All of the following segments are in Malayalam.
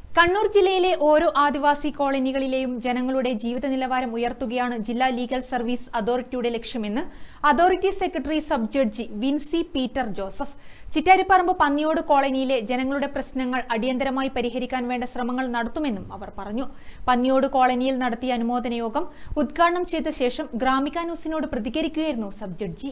കണ്ണൂർ ജില്ലയിലെ ഓരോ ആദിവാസി കോളനികളിലെയും ജനങ്ങളുടെ ജീവിത നിലവാരം ഉയർത്തുകയാണ് ജില്ലാ ലീഗൽ സർവീസ് അതോറിറ്റിയുടെ ലക്ഷ്യമെന്ന് authority secretary sub judge Vincy Peter Joseph Chittariparamba Panniyode കോളനിയിലെ ജനങ്ങളുടെ പ്രശ്നങ്ങൾ അടിയന്തരമായി പരിഹരിക്കാൻ വേണ്ട ശ്രമങ്ങൾ നടത്തുമെന്നും അവർ പറഞ്ഞു പന്നിയോട് കോളനിയിൽ നടത്തിയ അനുമോദന യോഗം ഉദ്ഘാടനം ചെയ്ത ശേഷം ഗ്രാമിക ന്യൂസിനോട് പ്രതികരിക്കുകയായിരുന്നു സബ് ജഡ്ജി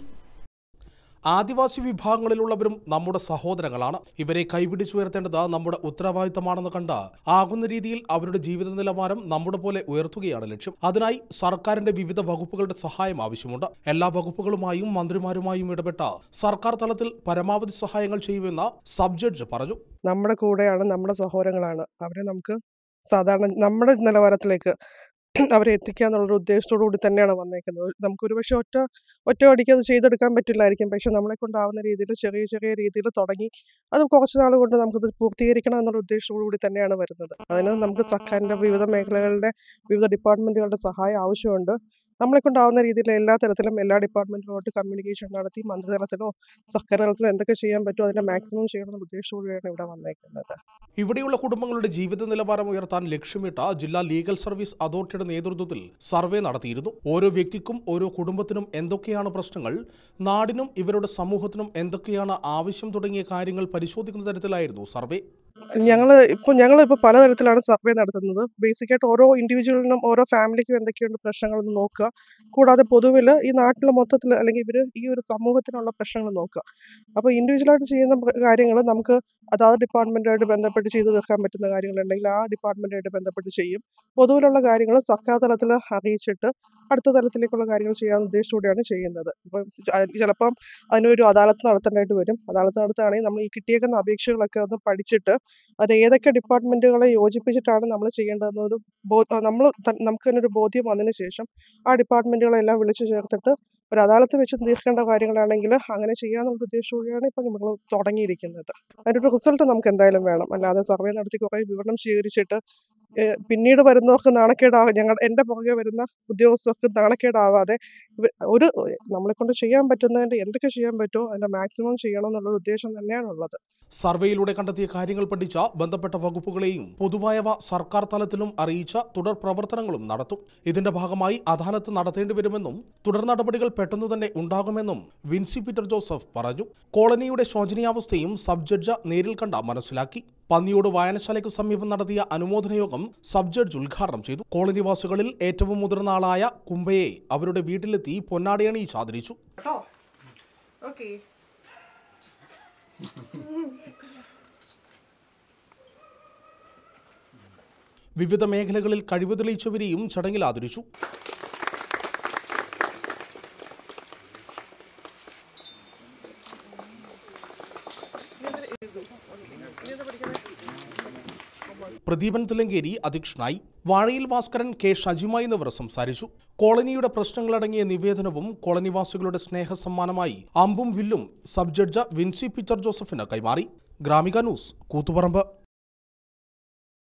ആദിവാസി വിഭാഗങ്ങളിലുള്ളവരും നമ്മുടെ സഹോദരങ്ങളാണ് ഇവരെ കൈപിടിച്ചുയർത്തേണ്ടത് നമ്മുടെ ഉത്തരവാദിത്തമാണെന്ന് കണ്ട് ആകുന്ന രീതിയിൽ അവരുടെ ജീവിത നിലവാരം നമ്മുടെ പോലെ ഉയർത്തുകയാണ് ലക്ഷ്യം അതിനായി സർക്കാരിന്റെ വിവിധ വകുപ്പുകളുടെ സഹായം ആവശ്യമുണ്ട് എല്ലാ വകുപ്പുകളുമായും മന്ത്രിമാരുമായും ഇടപെട്ട സർക്കാർ തലത്തിൽ പരമാവധി സഹായങ്ങൾ ചെയ്യുമെന്ന് സബ് ജഡ്ജ് പറഞ്ഞു നമ്മുടെ കൂടെയാണ് നമ്മുടെ സഹോദരങ്ങളാണ് അവരെ നമുക്ക് സാധാരണ നമ്മുടെ നിലവാരത്തിലേക്ക് അവരെ എത്തിക്കുക എന്നുള്ളൊരു ഉദ്ദേശത്തോടു കൂടി തന്നെയാണ് വന്നേക്കുന്നത് നമുക്കൊരു പക്ഷേ ഒറ്റ ഒറ്റ അടിക്ക് അത് ചെയ്തെടുക്കാൻ പറ്റില്ലായിരിക്കും പക്ഷെ നമ്മളെ കൊണ്ടാവുന്ന രീതിയിൽ ചെറിയ ചെറിയ രീതിയിൽ തുടങ്ങി അത് കുറച്ച് നാൾ കൊണ്ട് നമുക്കത് പൂർത്തീകരിക്കണം എന്നുള്ള ഉദ്ദേശത്തോടു കൂടി തന്നെയാണ് വരുന്നത് അതിന് നമുക്ക് സർക്കാരിൻ്റെ വിവിധ മേഖലകളുടെ വിവിധ ഡിപ്പാർട്ട്മെൻറ്റുകളുടെ സഹായം ആവശ്യമുണ്ട് നമ്മളെ കൊണ്ടാവുന്ന രീതിയിൽ എല്ലാ തരത്തിലും എല്ലാ ഡിപ്പാർട്ട്മെൻറ്റിലോട്ട് കമ്മ്യൂണിക്കേഷൻ നടത്തി മന്ത്രിതലത്തിലോ സർക്കാർ തലത്തിലോ എന്തൊക്കെ ചെയ്യാൻ പറ്റുമോ അതിൻ്റെ മാക്സിമം ചെയ്യണമെന്ന ഉദ്ദേശത്തോടെയാണ് ഇവിടെ വന്നേക്കുന്നത് ഇവിടെയുള്ള കുടുംബങ്ങളുടെ ജീവിത നിലവാരം ഉയർത്താൻ ലക്ഷ്യമിട്ട ജില്ലാ ലീഗൽ സർവീസ് അതോറിറ്റിയുടെ നേതൃത്വത്തിൽ സർവേ നടത്തിയിരുന്നു ഓരോ വ്യക്തിക്കും ഓരോ കുടുംബത്തിനും എന്തൊക്കെയാണ് പ്രശ്നങ്ങൾ നാടിനും ഇവരുടെ സമൂഹത്തിനും എന്തൊക്കെയാണ് ആവശ്യം തുടങ്ങിയ കാര്യങ്ങൾ പരിശോധിക്കുന്ന തരത്തിലായിരുന്നു സർവേ ഞങ്ങൾ ഇപ്പോൾ ഞങ്ങൾ ഇപ്പോൾ പലതരത്തിലാണ് സർവേ നടത്തുന്നത് ബേസിക്കായിട്ട് ഓരോ ഇൻഡിവിജ്വലിനും ഓരോ ഫാമിലിക്കും എന്തൊക്കെയുണ്ട് പ്രശ്നങ്ങളെന്ന് നോക്കുക കൂടാതെ പൊതുവിൽ ഈ നാട്ടിൽ മൊത്തത്തിൽ അല്ലെങ്കിൽ ഇവർ ഈ ഒരു സമൂഹത്തിനുള്ള പ്രശ്നങ്ങൾ നോക്കുക അപ്പോൾ ഇൻഡിവിജ്വലായിട്ട് ചെയ്യുന്ന കാര്യങ്ങൾ നമുക്ക് അതാത് ഡിപ്പാർട്ട്മെൻറ്റുമായിട്ട് ബന്ധപ്പെട്ട് ചെയ്തു തീർക്കാൻ പറ്റുന്ന കാര്യങ്ങളുണ്ടെങ്കിൽ ആ ഡിപ്പാർട്ട്മെൻറ്റുമായിട്ട് ബന്ധപ്പെട്ട് ചെയ്യും പൊതുവിലുള്ള കാര്യങ്ങൾ സർക്കാർ തലത്തിൽ അറിയിച്ചിട്ട് അടുത്ത തലത്തിലേക്കുള്ള കാര്യങ്ങൾ ചെയ്യാൻ ഉദ്ദേശത്തോടെയാണ് ചെയ്യുന്നത് ഇപ്പം ചിലപ്പം അതിനൊരു അദാലത്ത് നടത്തേണ്ടതായിട്ട് വരും അദാലത്ത് നടത്തുകയാണെങ്കിൽ നമ്മൾ ഈ കിട്ടിയേക്കുന്ന അപേക്ഷകളൊക്കെ ഒന്ന് പഠിച്ചിട്ട് അത് ഏതൊക്കെ ഡിപ്പാർട്ട്മെൻറ്റുകളെ യോജിപ്പിച്ചിട്ടാണ് നമ്മൾ ചെയ്യേണ്ടതെന്നൊരു ബോ നമ്മൾ നമുക്ക് തന്നെ ഒരു ബോധ്യം വന്നതിന് ശേഷം ആ ഡിപ്പാർട്ട്മെൻറ്റുകളെല്ലാം വിളിച്ചു ചേർത്തിട്ട് ഒരു അദാലത്ത് വെച്ച് തീർക്കേണ്ട കാര്യങ്ങളാണെങ്കിൽ അങ്ങനെ ചെയ്യാന്നുള്ള ഉദ്ദേശത്തോടെയാണ് ഇപ്പം നമ്മൾ തുടങ്ങിയിരിക്കുന്നത് അതിൻ്റെ ഒരു റിസൾട്ട് നമുക്ക് എന്തായാലും വേണം അല്ലാതെ സർവേ നടത്തി കുറേ വിവരണം സ്വീകരിച്ചിട്ട് ഏഹ് പിന്നീട് വരുന്നവർക്ക് നാണക്കേടാകും ഞങ്ങൾ എൻ്റെ പുറകെ വരുന്ന ഉദ്യോഗസ്ഥർക്ക് നാണക്കേടാവാതെ ഇവ- ഒരു നമ്മളെ കൊണ്ട് ചെയ്യാൻ പറ്റുന്നതിൻ്റെ എന്തൊക്കെ ചെയ്യാൻ പറ്റുമോ അതിൻ്റെ മാക്സിമം ചെയ്യണം എന്നുള്ളൊരു ഉദ്ദേശം തന്നെയാണുള്ളത് സർവേയിലൂടെ കണ്ടെത്തിയ കാര്യങ്ങൾ പഠിച്ച ബന്ധപ്പെട്ട വകുപ്പുകളെയും പൊതുവായവ സർക്കാർ തലത്തിലും അറിയിച്ച തുടർ പ്രവർത്തനങ്ങളും നടത്തും ഇതിന്റെ ഭാഗമായി അദാലത്ത് നടത്തേണ്ടി വരുമെന്നും തുടർ നടപടികൾ പെട്ടെന്ന് തന്നെ ഉണ്ടാകുമെന്നും വിൻസി പീറ്റർ ജോസഫ് പറഞ്ഞു കോളനിയുടെ ശോചനീയാവസ്ഥയും സബ് ജഡ്ജ് നേരിൽ കണ്ട മനസ്സിലാക്കി പന്നിയോട് വായനശാലയ്ക്ക് സമീപം നടത്തിയ അനുമോദന യോഗം സബ് ജഡ്ജ് ഉദ്ഘാടനം ചെയ്തു കോളനിവാസികളിൽ ഏറ്റവും മുതിർന്ന ആളായ കുംഭയെ അവരുടെ വീട്ടിലെത്തി പൊന്നാടിയണിയിച്ച് ആദരിച്ചു ഓക്കെ വിവിധ മേഖലകളിൽ കഴിവ് തെളിയിച്ചവരെയും ചടങ്ങിൽ ആദരിച്ചു പ്രദീപൻ തിലങ്കേരി അധ്യക്ഷനായി വാഴയിൽ ഭാസ്കരൻ കെ ഷജിമ എന്നിവർ സംസാരിച്ചു കോളനിയുടെ പ്രശ്നങ്ങളടങ്ങിയ നിവേദനവും കോളനിവാസികളുടെ സ്നേഹസമ്മാനമായി അമ്പും വില്ലും സബ് ജഡ്ജ് വിൻസി പീറ്റർ ജോസഫിന് കൈമാറി ഗ്രാമിക ന്യൂസ് കൂത്തുപറമ്പ്